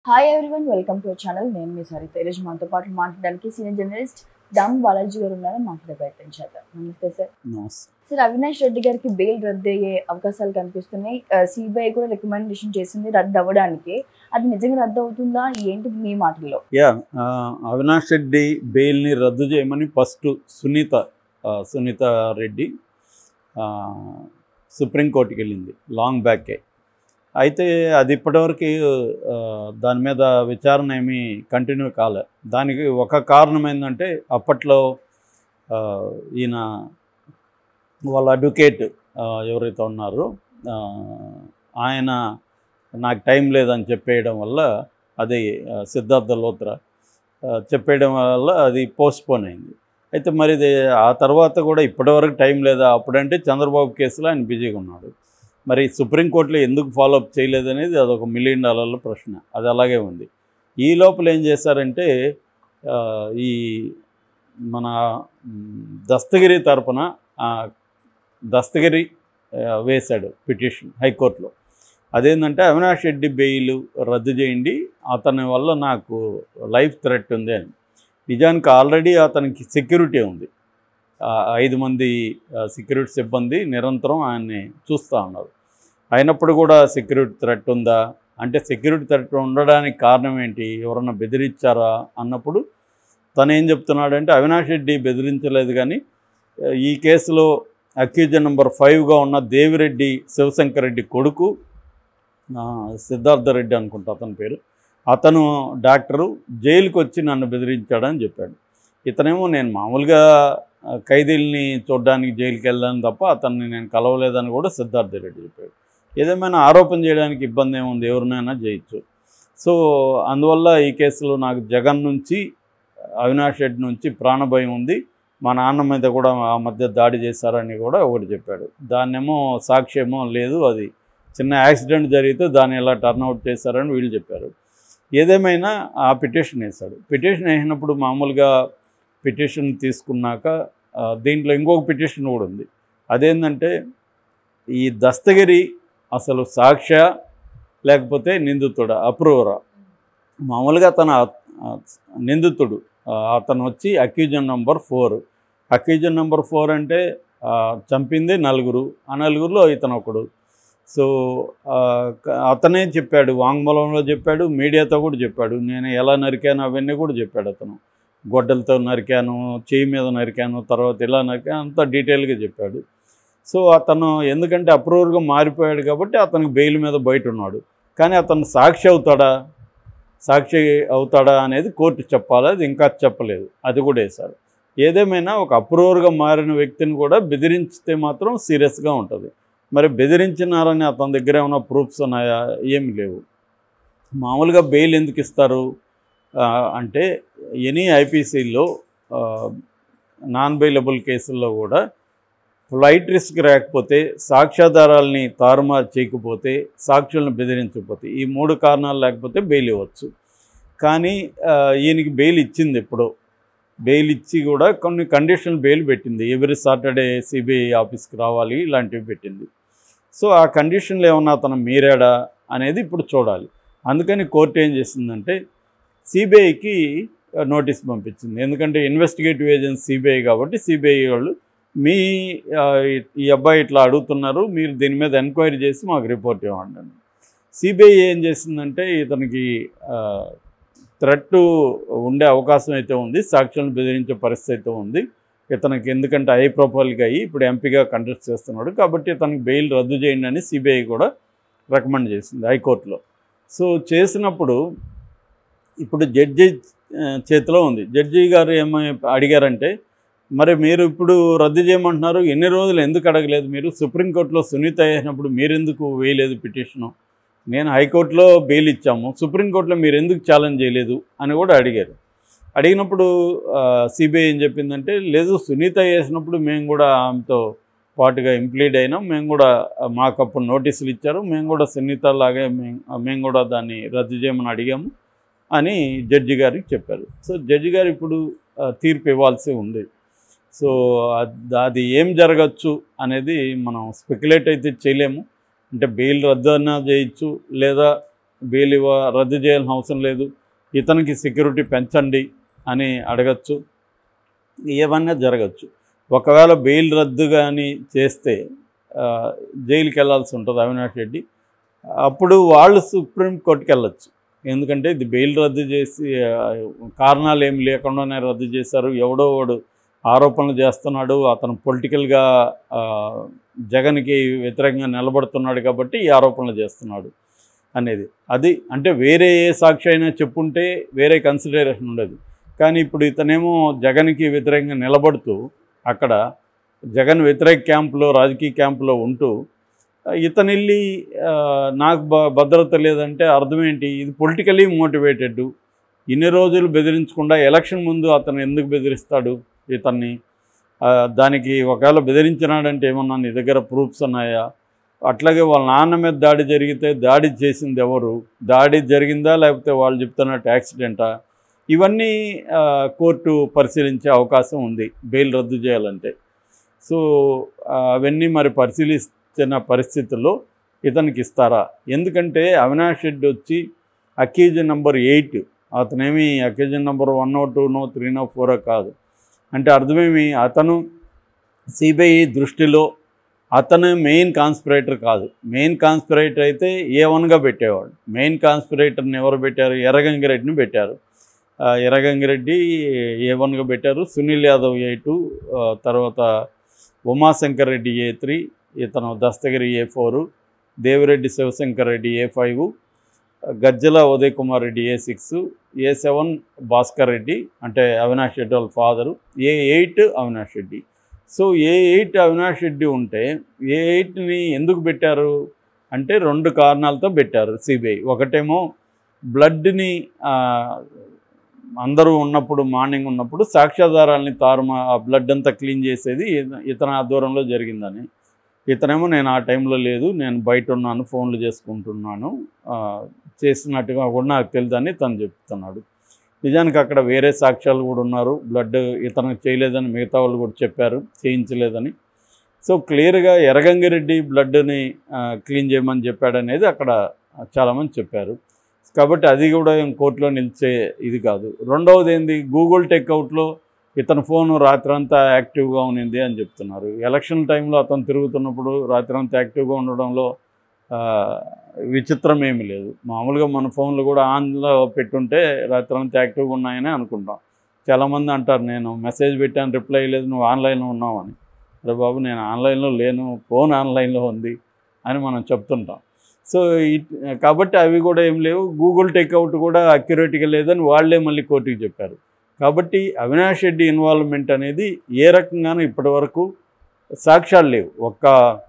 hi everyone welcome to channel నేను మీ సరిత ఈరోజు మనతో పాటు మాట్లాడడానికి సీనియర్ జర్నలిస్ట్ దమ్ బాలాజీ గారు ఉన్నారు మాట్లాడే ప్రయత్నం చేద్దాం నమస్తే సార్ నమస్తే సార్ అవినాష్ రెడ్డి గారికి బెయిల్ రద్దు అయ్యే అవకాశాలు కనిపిస్తున్నాయి సిబిఐ కూడా రికమెండేషన్ చేసింది రద్దు అవ్వడానికి అది నిజంగా రద్దు అవుతుందా ఏంటి మీ మాటల్లో యా ఆ, అవినాష్ రెడ్డి బెయిల్ని రద్దు చేయమని ఫస్ట్ సునీత ఆ, సునీత రెడ్డి ఆ, సుప్రీంకోర్టుకి వెళ్ళింది లాంగ్ బ్యాకే అయితే అది ఇప్పటివరకు ఆ, దాని మీద విచారణ ఏమీ కంటిన్యూ కాలే దానికి ఒక కారణం ఏంటంటే అప్పట్లో ఆ, ఈయన వాళ్ళ అడ్వకేట్ ఆ, ఎవరైతే ఉన్నారో ఆ, ఆయన నాకు టైం లేదని చెప్పేయడం వల్ల అది ఆ, సిద్ధార్థ లోత్రా ఆ, చెప్పేయడం వల్ల అది పోస్ట్పోన్ అయింది అయితే మరి ఇది ఆ తర్వాత కూడా ఇప్పటివరకు టైం లేదా అప్పుడంటే చంద్రబాబు కేసులో ఆయన బిజీగా ఉన్నాడు మరి సుప్రీంకోర్టులో ఎందుకు ఫాలోఅప్ చేయలేదనేది అదొక మిలియన్ డాలర్ల ప్రశ్న అది అలాగే ఉంది ఈ లోపల ఏం చేశారంటే ఆ, ఈ మన మ్, దస్తగిరి తరపున ఆ, దస్తగిరి ఆ, వేశాడు పిటిషన్ హైకోర్టులో అదేంటంటే అవినాష్ రెడ్డి బెయిల్ రద్దు చేయండి అతని వల్ల నాకు లైఫ్ థ్రెట్ ఉంది అని నిజానికి ఆల్రెడీ అతనికి సెక్యూరిటీ ఉంది ఆ, ఐదు మంది సెక్యూరిటీ సిబ్బంది నిరంతరం ఆయన్ని చూస్తూ ఉన్నారు అయినప్పుడు కూడా సెక్యూరిటీ థ్రెట్ ఉందా అంటే సెక్యూరిటీ థ్రెట్ ఉండడానికి కారణం ఏంటి ఎవరన్నా బెదిరించారా అన్నప్పుడు తను ఏం చెప్తున్నాడంటే అవినాష్ రెడ్డి బెదిరించలేదు కానీ ఆ, ఈ కేసులో అక్యూజన్ నెంబర్ ఫైవ్గా ఉన్న దేవిరెడ్డి శివశంకర్ రెడ్డి కొడుకు ఆ, సిద్ధార్థ రెడ్డి అనుకుంటా అతని పేరు అతను డాక్టరు జైలుకి వచ్చి నన్ను బెదిరించాడని చెప్పాడు ఇతనేమో నేను మామూలుగా ఆ, ఖైదీల్ని చూడడానికి జైలుకి వెళ్ళాను తప్ప అతన్ని నేను కలవలేదని కూడా సిద్ధార్థ రెడ్డి చెప్పాడు ఏదేమైనా ఆరోపణ చేయడానికి ఇబ్బంది ఏముంది ఎవరినైనా చేయొచ్చు సో అందువల్ల ఈ కేసులో నాకు జగన్ నుంచి అవినాష్ రెడ్డి నుంచి ప్రాణభయం ఉంది మా నాన్న మీద కూడా ఆ మధ్య దాడి చేశారని కూడా ఒకటి చెప్పాడు దాన్నేమో సాక్ష్యమో లేదు అది చిన్న యాక్సిడెంట్ జరిగితే దాన్ని ఎలా టర్న్అవుట్ చేశారని వీళ్ళు చెప్పారు ఏదేమైనా ఆ పిటిషన్ వేశాడు పిటిషన్ వేసినప్పుడు మామూలుగా పిటిషన్ తీసుకున్నాక ఆ, దీంట్లో ఇంకొక పిటిషన్ కూడా ఉంది అదేంటంటే ఈ దస్తగిరి అసలు సాక్ష్య లేకపోతే నిందితుడా అప్రూవరా మామూలుగా తన నిందితుడు ఆ, అతను వచ్చి accusation number four accusation number four అంటే ఆ, చంపింది నలుగురు ఆ నలుగురిలో ఇతను ఒకడు సో ఆ, క- అతనే చెప్పాడు వాంగ్మూలంలో చెప్పాడు మీడియాతో కూడా చెప్పాడు నేను ఎలా నరికాను అవన్నీ కూడా చెప్పాడు అతను గొడ్డలతో నరికాను చేయి మీద నరికాను తర్వాత ఇలా నరికాను అంతా డీటెయిల్గా చెప్పాడు సో అతను ఎందుకంటే అప్రూవర్గా మారిపోయాడు కాబట్టి అతనికి బెయిల్ మీద బయట ఉన్నాడు కానీ అతను సాక్షి అవుతాడా సాక్షి అవుతాడా అనేది కోర్టు చెప్పాలి అది ఇంకా చెప్పలేదు అది కూడా వేశారు ఏదేమైనా ఒక అప్రూవర్గా మారిన వ్యక్తిని కూడా బెదిరించితే మాత్రం సీరియస్గా ఉంటుంది మరి బెదిరించినారని అతని దగ్గర ఏమైనా ప్రూఫ్స్ ఉన్నాయా ఏమి లేవు మామూలుగా బెయిల్ ఎందుకు ఇస్తారు ఆ, అంటే ఎనీ ఐపీసీలో నాన్ బెయిలబుల్ కేసుల్లో కూడా ఫ్లైట్ రిస్క్ రాకపోతే సాక్ష్యాధారాలని తారుమారు చేయకపోతే సాక్షులను బెదిరించకపోతే ఈ మూడు కారణాలు లేకపోతే బెయిల్ ఇవ్వచ్చు కానీ ఆ, ఈయనకి బెయిల్ ఇచ్చింది ఎప్పుడో బెయిల్ ఇచ్చి కూడా కొన్ని కండిషనల్ బెయిల్ పెట్టింది ఎవ్రీ సాటర్డే సిబిఐ ఆఫీస్కి రావాలి ఇలాంటివి పెట్టింది సో ఆ కండిషన్లు ఏమన్నా అతను మీరాడా అనేది ఇప్పుడు చూడాలి అందుకని కోర్టు ఏం చేసిందంటే సిబిఐకి నోటీస్ పంపించింది ఎందుకంటే ఇన్వెస్టిగేటివ్ ఏజెన్సీ సిబిఐ కాబట్టి సిబిఐ వాళ్ళు మీ ఆ, ఈ- ఈ అబ్బాయి ఇట్లా అడుగుతున్నారు మీరు దీని మీద ఎంక్వైరీ చేసి మాకు రిపోర్ట్ ఇవ్వండి అని సిబిఐ ఏం చేసిందంటే ఇతనికి థ్రెట్ ఉండే అవకాశం అయితే ఉంది సాక్షులను బెదిరించే పరిస్థితి అయితే ఉంది ఇతనికి ఎందుకంటే హై ప్రొఫైల్గా అయ్యి ఇప్పుడు ఎంపీగా కంటెస్ట్ చేస్తున్నాడు కాబట్టి ఇతనికి బెయిల్ రద్దు చేయండి అని సిబిఐ కూడా రికమెండ్ చేసింది హైకోర్టులో సో చేసినప్పుడు ఇప్పుడు జడ్జి ఆ, చేతిలో ఉంది జడ్జి గారు ఏమో అడిగారంటే మరి మీరు ఇప్పుడు రద్దు చేయమంటున్నారు ఎన్ని రోజులు ఎందుకు అడగలేదు మీరు సుప్రీంకోర్టులో సునీత వేసినప్పుడు మీరెందుకు వేయలేదు పిటిషను నేను హైకోర్టులో బెయిల్ ఇచ్చాము సుప్రీంకోర్టులో మీరు ఎందుకు ఛాలెంజ్ చేయలేదు అని కూడా అడిగారు అడిగినప్పుడు సిబిఐ ఏం చెప్పిందంటే లేదు సునీత వేసినప్పుడు మేము కూడా ఆమెతో పాటుగా ఇంప్లీడ్ అయినాం మేము కూడా ఆ, మాకు అప్పుడు నోటీసులు ఇచ్చారు మేము కూడా సునీత లాగే మేము మేము కూడా దాన్ని రద్దు చేయమని అడిగాము అని జడ్జి గారికి చెప్పారు సో జడ్జి గారు ఇప్పుడు ఆ, తీర్పు ఇవ్వాల్సి ఉంది సో అద్- అది ఏం జరగచ్చు అనేది మనం స్పెక్యులేట్ అయితే చేయలేము అంటే బెయిల్ రద్దు అన్నా చేయొచ్చు లేదా బెయిల్ ఇవ్వ రద్దు చేయాల్సిన అవసరం లేదు ఇతనికి సెక్యూరిటీ పెంచండి అని అడగచ్చు ఏమన్నా జరగచ్చు ఒకవేళ బెయిల్ రద్దు కానీ చేస్తే ఆ, జైలుకి వెళ్ళాల్సి ఉంటుంది అవినాష్ రెడ్డి అప్పుడు వాళ్ళు సుప్రీంకోర్టుకి వెళ్ళచ్చు ఎందుకంటే ఇది బెయిల్ రద్దు చేసి ఆ, కారణాలు ఏమి లేకుండానే రద్దు చేశారు ఎవడో వాడు ఆరోపణలు చేస్తున్నాడు అతను పొలిటికల్గా జగన్కి వ్యతిరేకంగా నిలబడుతున్నాడు కాబట్టి ఈ ఆరోపణలు చేస్తున్నాడు అనేది అది అంటే వేరే ఏ సాక్షి అయినా చెప్పుంటే వేరే కన్సిడరేషన్ ఉండదు కానీ ఇప్పుడు ఇతనేమో జగన్కి వ్యతిరేకంగా నిలబడుతూ అక్కడ జగన్ వ్యతిరేక క్యాంపులో రాజకీయ క్యాంపులో ఉంటూ ఆ, ఇతను వెళ్ళి ఆ, నాకు భ- భద్రత లేదంటే అర్థం ఏంటి ఇది పొలిటికలీ మోటివేటెడ్ ఇన్ని రోజులు బెదిరించకుండా ఎలక్షన్ ముందు అతను ఎందుకు బెదిరిస్తాడు ఇతన్ని ఆ, దానికి ఒకవేళ బెదిరించినాడంటే ఏమన్నా నీ దగ్గర ప్రూఫ్స్ ఉన్నాయా అట్లాగే వాళ్ళ నాన్న మీద దాడి జరిగితే దాడి చేసింది ఎవరు దాడి జరిగిందా లేకపోతే వాళ్ళు చెప్తున్నట్టు యాక్సిడెంటా ఇవన్నీ ఆ, కోర్టు పరిశీలించే అవకాశం ఉంది బెయిల్ రద్దు చేయాలంటే సో ఆ, అవన్నీ మరి పరిశీలిస్తున్న పరిస్థితుల్లో ఇతనికి ఇస్తారా ఎందుకంటే అవినాష్ రెడ్డి వచ్చి అక్యూజ్ నెంబర్ ఎయిట్ అతనేమి అక్యూజ్ నెంబర్ వన్ ఓ టూనో త్రీనో ఫోరో కాదు అంటే అర్థమేమి అతను సిబిఐ దృష్టిలో అతను మెయిన్ కాన్స్పిరేటర్ కాదు మెయిన్ కాన్స్పిరేటర్ అయితే ఏ వన్గా పెట్టేవాడు మెయిన్ కాన్స్పిరేటర్ని ఎవరు పెట్టారు ఎర్రగంగిరెడ్డిని పెట్టారు ఆ, ఎర్రగంగిరెడ్డి ఏ వన్గా పెట్టారు సునీల్ యాదవ్ ఏ టూ తర్వాత ఉమాశంకర్ రెడ్డి ఏ త్రీ ఇతను Dastagiri A four Devireddy Shivashankar Reddy A five Gajjala Uday Kumar Reddy A six A seven Bhaskar Reddy అంటే అవినాష్ రెడ్డి వాళ్ళ father A eight Avinash Reddy so A eight Avinash Reddy ఉంటే ఏ ఎయిట్ని ఎందుకు పెట్టారు అంటే రెండు కారణాలతో పెట్టారు సిబిఐ ఒకటేమో బ్లడ్ని అందరూ ఉన్నప్పుడు మార్నింగ్ ఉన్నప్పుడు సాక్ష్యాధారాలని తారుమా ఆ బ్లడ్ అంతా క్లీన్ చేసేది ఇత- ఇతని ఆధ్వర్యంలో జరిగిందని ఇతనేమో నేను ఆ టైంలో లేదు నేను బయట ఉన్నాను ఫోన్లు చేసుకుంటున్నాను ఆ, చేసినట్టుగా కూడా నాకు తెలియదని తను చెప్తున్నాడు నిజానికి అక్కడ వేరే సాక్ష్యాలు కూడా ఉన్నారు బ్లడ్ ఇతను చేయలేదని మిగతా వాళ్ళు కూడా చెప్పారు చేయించలేదని సో క్లియర్గా ఎర్రగంగిరెడ్డి బ్లడ్ని క్లీన్ చేయమని చెప్పాడనేది అక్కడ చాలామంది చెప్పారు కాబట్టి అది కూడా ఏం కోర్టులో నిలిచే ఇది కాదు రెండవది ఏంది గూగుల్ టెక్అవుట్లో ఇతని ఫోన్ రాత్రంతా యాక్టివ్గా ఉన్నింది అని చెప్తున్నారు ఎలక్షన్ టైంలో అతను తిరుగుతున్నప్పుడు రాత్రంతా యాక్టివ్గా ఉండడంలో ఆ, విచిత్రం ఏమీ లేదు మామూలుగా మన ఫోన్లు కూడా ఆన్లో పెట్టుంటే రాత్రంతా యాక్టివ్గా ఉన్నాయని అనుకుంటాం చాలామంది అంటారు నేను మెసేజ్ పెట్టాను రిప్లై లేదు నువ్వు ఆన్లైన్లో ఉన్నావని అరే బాబు నేను ఆన్లైన్లో లేను ఫోన్ ఆన్లైన్లో ఉంది అని మనం చెప్తుంటాం సో ఇట్- కాబట్టి అవి కూడా ఏం లేవు గూగుల్ టేక్అవుట్ కూడా అక్యురేట్గా లేదని వాళ్ళే మళ్ళీ కోర్టుకి చెప్పారు కాబట్టి అవినాష్ రెడ్డి ఇన్వాల్వ్మెంట్ అనేది ఏ రకంగానూ ఇప్పటివరకు సాక్ష్యాలు లేవు ఒక్క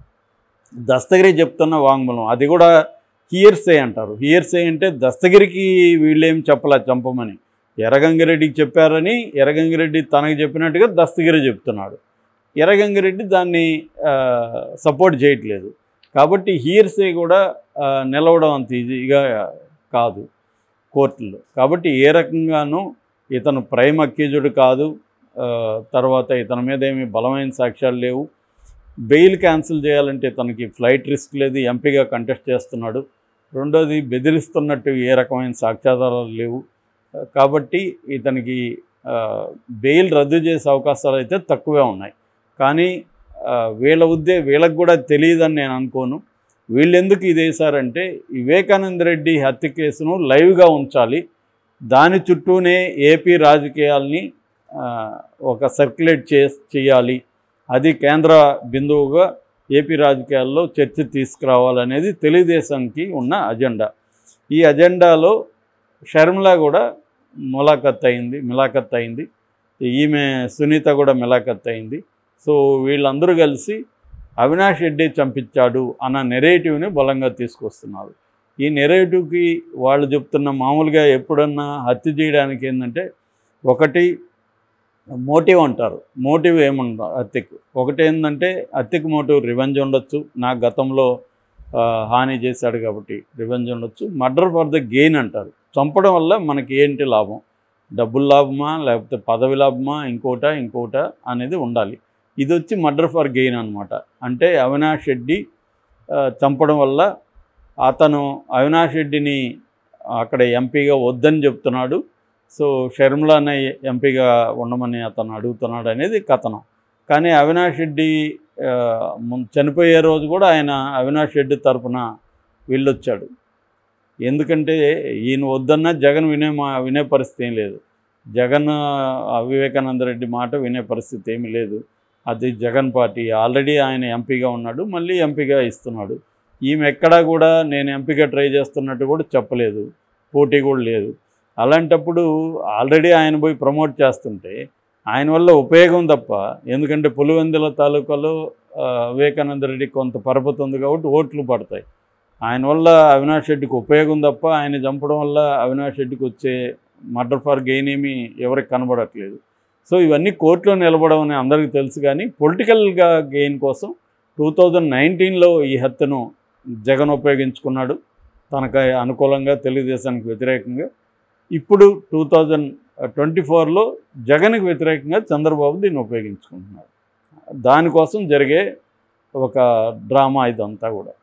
దస్తగిరి చెప్తున్న వాంగ్మూలం అది కూడా హియర్సే అంటారు హియర్సే అంటే దస్తగిరికి వీళ్ళేం చెప్పలే చంపమని ఎర్రగంగిరెడ్డికి చెప్పారని ఎర్రగంగిరెడ్డి తనకి చెప్పినట్టుగా దస్తగిరి చెప్తున్నాడు ఎర్రగంగిరెడ్డి దాన్ని సపోర్ట్ చేయట్లేదు కాబట్టి హీర్సే కూడా ఆ, నిలవడం అంత ఈజీగా కాదు కోర్టులో కాబట్టి ఏ రకంగానూ ఇతను ప్రైమ్ అక్యూజుడు కాదు ఆ, తర్వాత ఇతని మీద ఏమి బలమైన సాక్ష్యాలు లేవు బెయిల్ క్యాన్సిల్ చేయాలంటే తనకి ఫ్లైట్ రిస్క్ లేదు ఎంపీగా కంటెస్ట్ చేస్తున్నాడు రెండోది బెదిరిస్తున్నట్టు ఏ రకమైన సాక్ష్యాధారాలు లేవు ఆ, కాబట్టి ఇతనికి ఆ, బెయిల్ రద్దు చేసే అవకాశాలు అయితే తక్కువే ఉన్నాయి కానీ ఆ, వీళ్ళ ఉద్దే వీళ్ళకి కూడా తెలియదని నేను అనుకోను వీళ్ళు ఎందుకు ఇది వేశారంటే ఈ వివేకానంద రెడ్డి హత్య కేసును లైవ్గా ఉంచాలి దాని చుట్టూనే ఏపీ రాజకీయాల్ని ఆ, ఒక సర్క్యులేట్ చే చేయాలి అది కేంద్ర బిందువుగా ఏపీ రాజకీయాల్లో చర్చ తీసుకురావాలనేది తెలుగుదేశంకి ఉన్న అజెండా ఈ అజెండాలో షర్మిల కూడా ములాఖత్ అయింది మిలాఖత్ అయింది ఈమె సునీత కూడా మిలాఖత్ అయింది సో వీళ్ళందరూ కలిసి అవినాష్ రెడ్డి చంపించాడు అన్న నెరేటివ్ని బలంగా తీసుకొస్తున్నారు ఈ నెరేటివ్కి వాళ్ళు చెప్తున్న మామూలుగా ఎప్పుడన్నా హత్య చేయడానికి ఏంటంటే ఒకటి మోటివ్ అంటారు మోటివ్ ఏముండ హత్యకు ఒకటి ఏంటంటే హత్యకు మోటివ్ రివెంజ్ ఉండొచ్చు నా గతంలో ఆ, హాని చేశాడు కాబట్టి రివెంజ్ ఉండొచ్చు మర్డర్ ఫర్ ద గెయిన్ అంటారు చంపడం వల్ల మనకి ఏంటి లాభం డబ్బుల లాభమా లేకపోతే పదవి లాభమా ఇంకోట ఇంకోట అనేది ఉండాలి ఇది వచ్చి మర్డర్ ఫర్ గెయిన్ అనమాట అంటే అవినాష్ రెడ్డి ఆ, చంపడం వల్ల అతను అవినాష్ రెడ్డిని అక్కడ ఎంపీగా వద్దని చెప్తున్నాడు సో షర్మిలానే ఎంపీగా ఉండమని అతను అడుగుతున్నాడు అనేది కథనం కానీ అవినాష్ రెడ్డి ఆ, ముం- చనిపోయే రోజు కూడా ఆయన అవినాష్ రెడ్డి తరపున వెళ్ళొచ్చాడు ఎందుకంటే ఈయన వద్దన్నా జగన్ వినే మా వినే పరిస్థితి ఏం లేదు జగన్ ఆ, వివేకానంద రెడ్డి మాట వినే పరిస్థితి ఏమీ లేదు అది జగన్ పార్టీ ఆల్రెడీ ఆయన ఎంపీగా ఉన్నాడు మళ్ళీ ఎంపీగా ఇస్తున్నాడు ఈమె ఎక్కడా కూడా నేను ఎంపీగా ట్రై చేస్తున్నట్టు కూడా చెప్పలేదు పోటీ కూడా లేదు అలాంటప్పుడు ఆల్రెడీ ఆయన పోయి ప్రమోట్ చేస్తుంటే ఆయన వల్ల ఉపయోగం తప్ప ఎందుకంటే పులివెందుల తాలూకాలో ఆ, వివేకానంద రెడ్డి కొంత పరపతి ఉంది కాబట్టి ఓట్లు పడతాయి ఆయన వల్ల అవినాష్ రెడ్డికి ఉపయోగం తప్ప ఆయన చంపడం వల్ల అవినాష్ రెడ్డికి వచ్చే మర్డర్ ఫర్ గెయిన్ ఏమీ ఎవరికి కనబడట్లేదు సో ఇవన్నీ కోర్టులో నిలబడడం అని అందరికీ తెలుసు కానీ పొలిటికల్గా గెయిన్ కోసం టూ థౌజండ్ నైన్టీన్లో ఈ హత్యను జగన్ ఉపయోగించుకున్నాడు తనకు అనుకూలంగా తెలుగుదేశానికి వ్యతిరేకంగా ఇప్పుడు టూ థౌజండ్ ట్వంటీ ఫోర్లో జగన్కి వ్యతిరేకంగా చంద్రబాబు దీన్ని ఉపయోగించుకుంటున్నారు దానికోసం జరిగే ఒక డ్రామా ఇదంతా కూడా